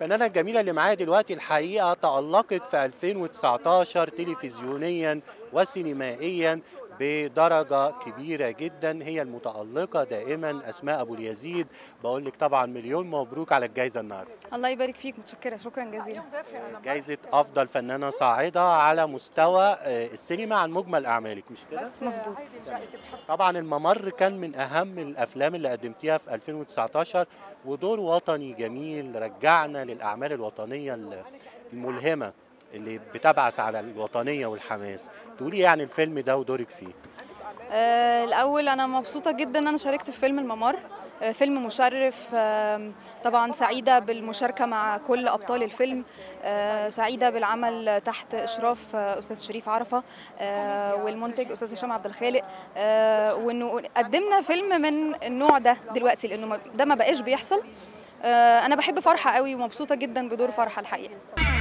الفنانة الجميلة اللي معايا دلوقتي الحقيقة تألقت في 2019 تلفزيونيا وسينمائيا بدرجة كبيرة جدا هي المتألقة دائما أسماء أبو اليزيد بقول لك طبعا مليون مبروك على الجائزة النهاردة الله يبارك فيك متشكرة شكرا جزيلا جائزة أفضل فنانة صاعدة على مستوى آه، السينما عن مجمل أعمالك مش كده؟ مظبوط طبعا الممر كان من أهم الأفلام اللي قدمتيها في 2019 ودور وطني جميل رجعنا للأعمال الوطنية الملهمة اللي بتبعث على الوطنية والحماس تقولي إيه عن الفيلم ده ودورك فيه آه الأول أنا مبسوطة جدا إن أنا شاركت في فيلم الممر آه فيلم مشرف آه طبعا سعيدة بالمشاركة مع كل أبطال الفيلم آه سعيدة بالعمل تحت إشراف آه أستاذ شريف عرفة آه والمنتج أستاذ هشام عبد الخالق آه وإنه قدمنا فيلم من النوع ده دلوقتي لأنه ما- ده ما بقاش بيحصل آه أنا بحب فرحة قوي ومبسوطة جدا بدور فرحة الحقيقة